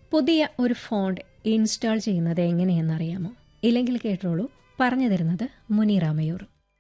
പുതിയ ഒരു font install ചെയ്യുന്നത് എങ്ങനെയെന്നറിയാമോ ഇല്ലെങ്കിൽ കേട്ടോളൂ പറഞ്ഞു തരുന്നത് മുനീറാമയൂർ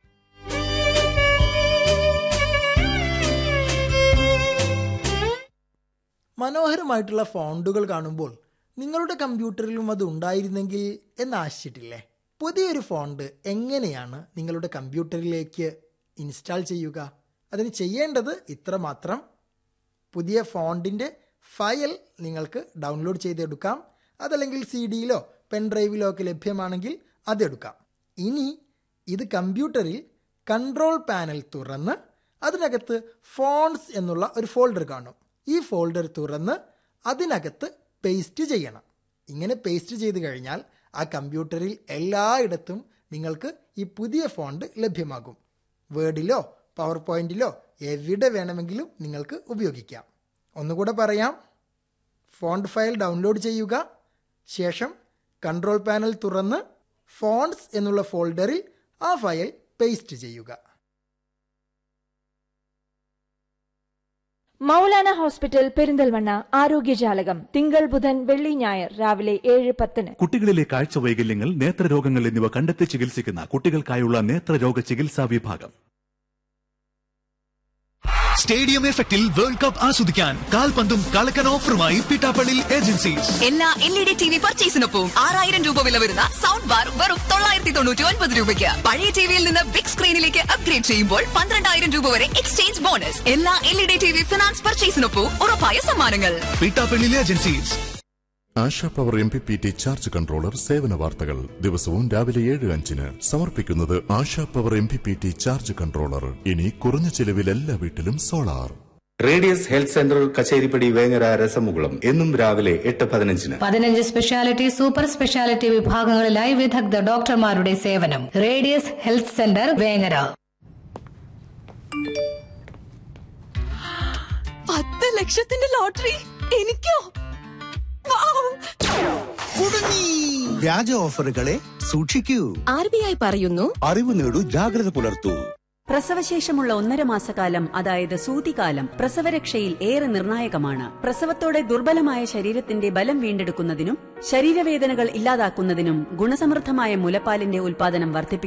മനോഹരമായിട്ടുള്ള ഫോണ്ടുകൾ കാണുമ്പോൾ നിങ്ങളുടെ കമ്പ്യൂട്ടറിലും അത് ഉണ്ടായിരുന്നെങ്കിൽ എന്ന് ആശിച്ചിട്ടില്ലേ പുതിയൊരു ഫോണ്ട് എങ്ങനെയാണ് നിങ്ങളുടെ കമ്പ്യൂട്ടറിലേക്ക് ഇൻസ്റ്റാൾ ചെയ്യുക അതിന് ചെയ്യേണ്ടത് ഇത്രമാത്രം പുതിയ ഫോണ്ടിൻ്റെ ഫയൽ നിങ്ങൾക്ക് ഡൗൺലോഡ് ചെയ്തെടുക്കാം അതല്ലെങ്കിൽ സി ഡിയിലോ പെൻഡ്രൈവിലോ ഒക്കെ ലഭ്യമാണെങ്കിൽ അതെടുക്കാം ഇനി ഇത് കമ്പ്യൂട്ടറിൽ കൺട്രോൾ പാനൽ തുറന്ന് അതിനകത്ത് ഫോൺസ് എന്നുള്ള ഒരു ഫോൾഡർ കാണും ഈ ഫോൾഡർ തുറന്ന് അതിനകത്ത് പേസ്റ്റ് ചെയ്യണം ഇങ്ങനെ പേസ്റ്റ് ചെയ്ത് കഴിഞ്ഞാൽ ആ കമ്പ്യൂട്ടറിൽ എല്ലായിടത്തും നിങ്ങൾക്ക് ഈ പുതിയ ഫോണ്ട് ലഭ്യമാകും വേർഡിലോ പവർ പോയിന്റിലോ എവിടെ വേണമെങ്കിലും നിങ്ങൾക്ക് ഉപയോഗിക്കാം ഒന്നുകൂടെ പറയാം ഫോണ്ട് ഫയൽ ഡൗൺലോഡ് ചെയ്യുക ശേഷം കൺട്രോൾ പാനൽ തുറന്ന് ഫോൺസ് എന്നുള്ള ഫോൾഡറിൽ ആ ഫയൽ പേസ്റ്റ് ചെയ്യുക മൗലാന ഹോസ്പിറ്റൽ പെരിന്തൽമണ്ണ ആരോഗ്യജാലകം തിങ്കൾ ബുധൻ വെള്ളി ഞായർ രാവിലെ ഏഴ് പത്തിന് കുട്ടികളിലെ കാഴ്ച വൈകല്യങ്ങൾ നേത്രരോഗങ്ങൾ എന്നിവ കണ്ടെത്തി ചികിത്സിക്കുന്ന കുട്ടികൾക്കായുള്ള നേത്രരോഗ ചികിത്സാ വിഭാഗം സ്റ്റേഡിയം എഫക്റ്റിൽ വേൾഡ് കപ്പ് ആസ്വദിക്കാൻ കാൽപന്തും കളക്കൻ ഓഫറുമായി പിട്ടാപ്പള്ളി ഏജൻസീസ് എല്ലാ L E D T V പർച്ചേസിനൊപ്പം ആറായിരം രൂപ വില വരുന്ന സൗണ്ട് ബാർ വെറും തൊള്ളായിരത്തി തൊണ്ണൂറ്റി ഒൻപത് രൂപയ്ക്ക് പഴയ ടിവിയിൽ നിന്ന് ബിഗ് സ്ക്രീനിലേക്ക് അപ്ഗ്രേഡ് ചെയ്യുമ്പോൾ പന്ത്രണ്ടായിരം രൂപ വരെ എക്സ്ചേഞ്ച് ബോണസ് എല്ലാ L E D T V finance പർച്ചേസിനൊപ്പം ഉറപ്പായ സമ്മാനങ്ങൾ Pittappally agencies Asha power M P P T charge controller സേവന വാർത്തകൾ ദിവസവും രാവിലെ ഏഴ് അഞ്ചിന് സമർപ്പിക്കുന്നത് Asha power M P P T charge controller ഇനി കുറഞ്ഞ ചെലവിൽ എല്ലാ വീട്ടിലും solar radius health centre Kacheripadi Vengara Rasamukulam എന്നും രാവിലെ എട്ട് പതിനഞ്ചിന് പതിനഞ്ച് സ്പെഷ്യാലിറ്റി സൂപ്പർ സ്പെഷ്യാലിറ്റി വിഭാഗങ്ങളിലായി വിദഗ്ധ ഡോക്ടർമാരുടെ സേവനം റേഡിയസ് ഹെൽത്ത് സെന്റർ വേങ്ങര പത്ത് ലക്ഷത്തിന്റെ ലോട്ടറി എനിക്കോ വ്യാജ ഓഫറുകളെ സൂക്ഷിക്കൂ ആർ ബി ഐ പറയുന്നു അറിവ് നേടൂ ജാഗ്രത പുലർത്തൂ പ്രസവശേഷമുള്ള ഒന്നര മാസക്കാലം അതായത് സൂതികാലം പ്രസവരക്ഷയിൽ ഏറെ നിർണായകമാണ് പ്രസവത്തോടെ ദുർബലമായ ശരീരത്തിന്റെ ബലം വീണ്ടെടുക്കുന്നതിനും ശരീരവേദനകൾ ഇല്ലാതാക്കുന്നതിനും ഗുണസമൃദ്ധമായ മുലപ്പാലിന്റെ ഉൽപാദനം വർദ്ധിപ്പിക്കും